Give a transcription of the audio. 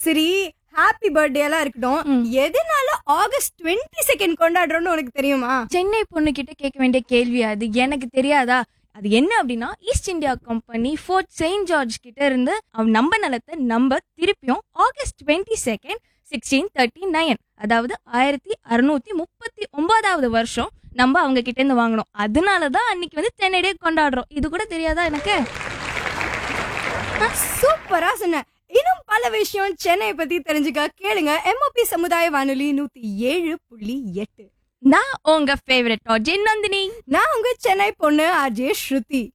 சரி happy birthday எல்லாம் இருக்கட்டும் ம். எதனால ஆகஸ்ட் டுவெண்ட்டி செகண்ட் கொண்டாடுறோம்னு உனக்கு தெரியுமா சென்னை பொண்ணு கிட்ட கேட்க வேண்டிய கேள்வி அது எனக்கு தெரியாதா அது என்ன அப்படின்னா East India company fort Saint George கிட்ட இருந்து அவ நம்ம நிலத்தை நம்ம திருப்பியும் August twenty second sixteen thirty nine அதாவது ஆயிரத்தி அறுநூத்தி முப்பத்தி ஒன்பதாவது வருஷம் நம்ம அவங்க கிட்ட இருந்து வாங்கணும் அதனால தான் அன்னைக்கு வந்து தென்னை டே கொண்டாடுறோம் இது கூட தெரியாதா எனக்கு சூப்பரா சொன்ன இன்னும் பல விஷயம் சென்னையை பத்தி தெரிஞ்சுக்க கேளுங்க எம்ஓபி சமுதாய வானொலி நூத்தி ஏழு புள்ளி எட்டு நான் உங்க ஃபேவரட் நந்தினி நான் உங்க சென்னை பொண்ணு அஜய் ஸ்ருதி